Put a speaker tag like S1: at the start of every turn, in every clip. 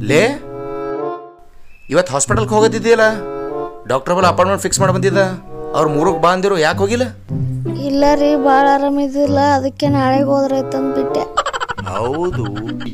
S1: ಲೇ ಇವತ್ತು ಹಾಸ್ಪಿಟಲ್ಗೆ ಹೋಗೋದಿದೆಯಲ್ಲ ಡಾಕ್ಟರ್ ಬಲ್ಲ ಅಪಾಯಿಂಟ್ಮೆಂಟ್ ಫಿಕ್ಸ್ ಮಾಡಿ ಬಂದಿದ್ದ ಅವ್ರು ಮೂರಕ್ಕೆ ಬಾ ಅಂದಿರು ಯಾಕೆ ಹೋಗಿಲ್ಲ
S2: ಇಲ್ಲ ರೀ ಭಾಳ ಆರಾಮಿದ್ದಿಲ್ಲ ಅದಕ್ಕೆ ನಾಳೆಗೆ ಹೋದ್ರೆ ತಂದ್ಬಿಟ್ಟೆ
S1: ಹೌದು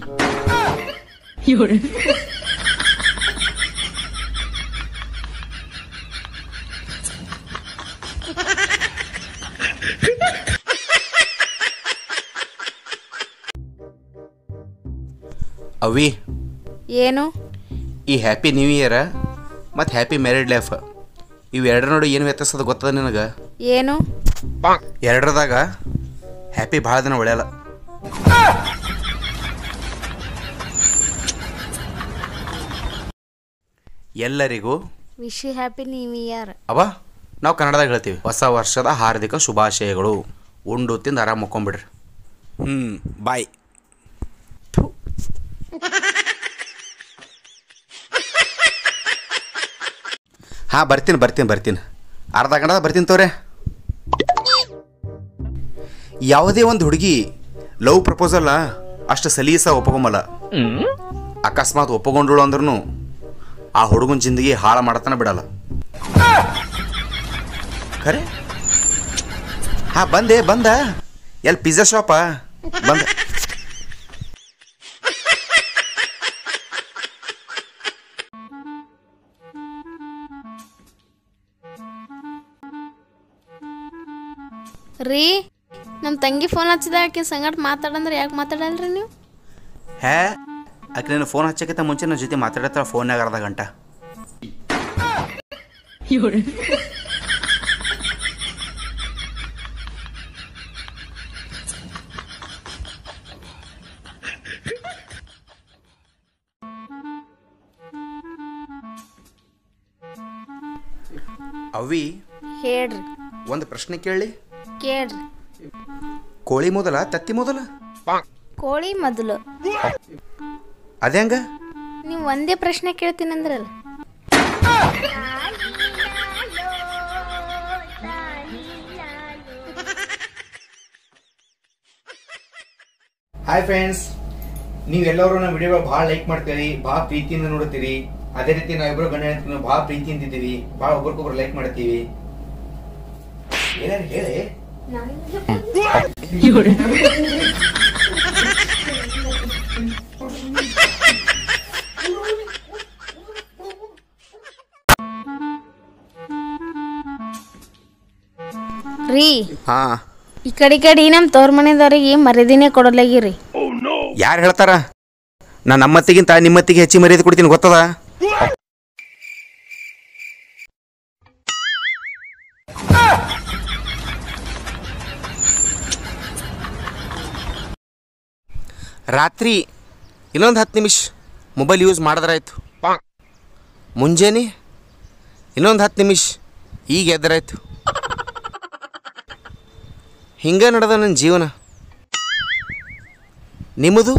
S1: ಅವಿ
S2: ಏನು
S1: ಈ ಹ್ಯಾಪಿ ನ್ಯೂ ಇಯರ್ ಮತ್ತು ಹ್ಯಾಪಿ ಮ್ಯಾರಿಡ್ ಲೈಫ್ ಇವು ಎರಡರ ನೋಡಿ ಏನು ವ್ಯತ್ಯಾಸದ ಗೊತ್ತದ ನಿನಗೆ
S2: ಏನು
S1: ಎರಡರದಾಗ ಹ್ಯಾಪಿ ಭಾಳ ದಿನ ಉಳಿಯಲ್ಲ ಎಲ್ಲರಿಗೂ
S2: ವಿಶ್ ಹ್ಯಾಪಿ ನ್ಯೂ ಇಯರ್
S1: ಅವ ನಾವು ಕನ್ನಡದಾಗ ಹೇಳ್ತೀವಿ ಹೊಸ ವರ್ಷದ ಹಾರ್ದಿಕ ಶುಭಾಶಯಗಳು ಉಂಡು ತಿಂದು ಆರಾಮ್ ಮುಕ್ಕೊಂಬಿಡ್ರಿ ಹ್ಞೂ ಬಾಯ್ ಹಾಂ ಬರ್ತೀನಿ ಬರ್ತೀನಿ ಬರ್ತೀನಿ ಅರ್ಧ ಗಂಟದ ಬರ್ತೀನಿ ತೋರೆ ಯಾವುದೇ ಒಂದು ಹುಡುಗಿ ಲವ್ ಪ್ರಪೋಸಲ್ಲ ಅಷ್ಟು ಸಲೀಸ ಒಪ್ಕೊಂಬಲ್ಲ ಅಕಸ್ಮಾತ್ ಒಪ್ಪಗೊಂಡಳು ಅಂದ್ರೂ ಆ ಹುಡುಗನ ಜಿಂದಗಿ ಹಾಳು ಮಾಡತನ ಬಿಡಲ್ಲ ಖರೆ ಹಾ ಬಂದೆ ಬಂದ ಎಲ್ಲಿ ಪಿಜ್ಜಾ ಶಾಪಾ ಬಂದ
S2: ರೀ ನಮ್ಮ ತಂಗಿ ಫೋನ್ ಹಚ್ಚಿದ ಆಕೆ ಸಂಗಟ ಮಾತಾಡಂದ್ರೆ ಯಾಕೆ ಮಾತಾಡಲ್ರಿ ನೀವು
S1: ಹೇ ಆಕೆ ನೀನು ಫೋನ್ ಹಚ್ಚಕ್ಕಿಂತ ಮುಂಚೆ ನನ್ನ ಜೊತೆ ಮಾತಾಡತ್ತಾಳ ಫೋನ್ಯಾಗ ಅರ್ಧ ಗಂಟ ಅವಿ
S2: ಹೇಳ್ರಿ
S1: ಒಂದು ಪ್ರಶ್ನೆ ಕೇಳಿ
S2: ಕೇಳ್ರಿ
S1: ಕೋಳಿ ಮೊದಲ ತತ್ತಿ ಮೊದಲ
S2: ಕೋಳಿ ಮೊದಲು
S1: ಅದ್ಯಾಂಗ
S2: ನೀವು ಒಂದೇ ಪ್ರಶ್ನೆ ಕೇಳ್ತೀನಂದ್ರಲ್ಲ
S1: ಹಾಯ್ ಫ್ರೆಂಡ್ಸ್ ನೀವೆಲ್ಲರೂ ನಮ್ಮ ವಿಡಿಯೋ ಭಾಳ ಲೈಕ್ ಮಾಡ್ತೀರಿ ಭಾಳ ಪ್ರೀತಿಯಿಂದ ನೋಡ್ತೀರಿ ಅದೇ ರೀತಿ ನಾವಿಬ್ರು ಗಂಡ ಹೆಂಡತಿ ಭಾಳ ಪ್ರೀತಿಯಿಂದ ಇದ್ದೀವಿ ಭಾಳ ಒಬ್ರಿಗೊಬ್ರು ಲೈಕ್ ಮಾಡ್ತೀವಿ ಏನಾರು ಹೇಳಿ
S2: ರೀ
S1: ಹಾ
S2: ಈ ಕಡೆ ಈ ಕಡೆ ನಮ್ಮ ತವ್ರ ಮನೆದವ್ರಿಗೆ ಮರ್ಯಾದಿನೇ ಕೊಡಲಾಗಿರಿ
S1: ಯಾರು ಹೇಳ್ತಾರ ನಾ ನಮ್ಮತ್ತಿಗಿಂತ ನಿಮ್ಮತ್ತಿಗೆ ಹೆಚ್ಚಿ ಮರ್ಯಾದೆ ಕೊಡ್ತೀನಿ ಗೊತ್ತದ ರಾತ್ರಿ ಇನ್ನೊಂದು ಹತ್ತು ನಿಮಿಷ ಮೊಬೈಲ್ ಯೂಸ್ ಮಾಡಿದ್ರಾಯ್ತು ಮುಂಜಾನೆ ಇನ್ನೊಂದು ಹತ್ತು ನಿಮಿಷ ಈಗ ಎದ್ದರಾಯ್ತು ಹಿಂಗೆ ನಡೆದ ನನ್ನ ಜೀವನ ನಿಮ್ಮದು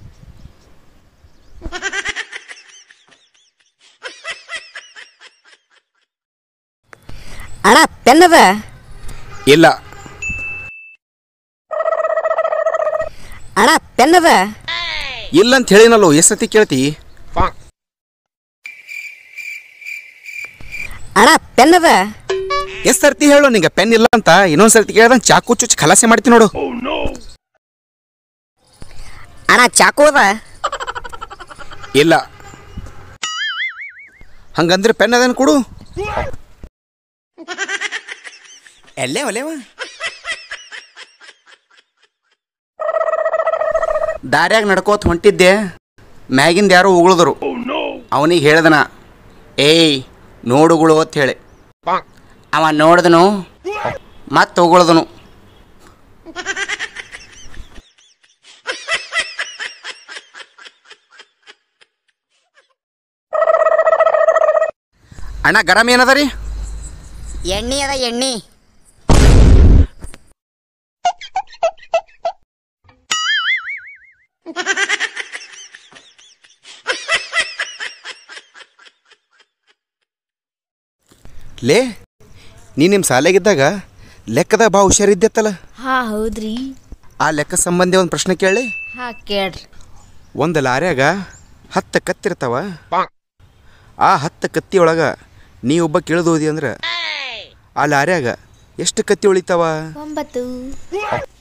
S3: ಅಣ್ಣ ಪೆನ್ ಅದ
S1: ಇಲ್ಲ
S3: ಅಣ್ಣ ಪೆನ್ ಅದ
S1: ಇಲ್ಲ ಅಂತ ಹೇಳಿನಲ್ಲೋ ಎಷ್ಟು ಸತಿ ಕೇಳ್ತಿ
S3: ಅಣ್ಣ ಪೆನ್ ಅದ
S1: ಎಷ್ಟು ಸರ್ತಿ ಹೇಳು ನಿಂಗೆ ಪೆನ್ ಇಲ್ಲ ಅಂತ ಇನ್ನೊಂದು ಸರ್ತಿ ಕೇಳ್ದಂಗೆ ಚಾಕು ಚುಚ್ಚಿ ಖಲಾಸೆ ಮಾಡ್ತೀನಿ ನೋಡು
S3: ಅಣ್ಣ ಚಾಕು ಅದ
S1: ಇಲ್ಲ ಹಂಗಂದ್ರೆ ಪೆನ್ ಅದನ್ನು ಕೊಡು ಎಲ್ಲೇ ಒಲೆವ ದಾರ್ಯಾಗ ನಡ್ಕೋತ ಹೊಂಟಿದ್ದೆ ಮ್ಯಾಗಿಂದ ಯಾರೋ ಉಗುಳಿದ್ರು ಅವನಿಗೆ ಹೇಳ್ದನ ಏಯ್ ನೋಡುಗಳು ಅಂತ ಹೇಳಿ ಅವ ನೋಡಿದನು ಮತ್ತೆ ಉಗುಳ್ದನು ಅಣ್ಣ ಗರಂ ಏನದ ರೀ
S3: ಎಣ್ಣೆ ಅದ ಎಣ್ಣೆ
S1: ಲೇ ನೀ ನಿಮ್ಮ ಶಾಲೆಗಿದ್ದಾಗ ಲೆಕ್ಕದಾಗ ಬಾ ಹುಷಾರಿದ್ದೆತ್ತಲ್ಲ
S2: ಹಾ ಹೌದ್ರಿ
S1: ಆ ಲೆಕ್ಕ ಸಂಬಂಧಿ ಒಂದು ಪ್ರಶ್ನೆ ಕೇಳಿ
S2: ಹಾ ಕೇಳ್ರಿ
S1: ಒಂದು ಲಾರ್ಯಾಗ
S4: ಹತ್ತು ಕತ್ತಿರ್ತಾವ ಆ ಹತ್ತು ಕತ್ತಿ ಒಳಗೆ ನೀ ಒಬ್ಬ ಕೇಳ್ದೋದಿ ಅಂದ್ರೆ ಆ ಲಾರ್ಯಾಗ ಎಷ್ಟು ಕತ್ತಿ ಉಳಿತಾವ
S2: ಒಂಬತ್ತು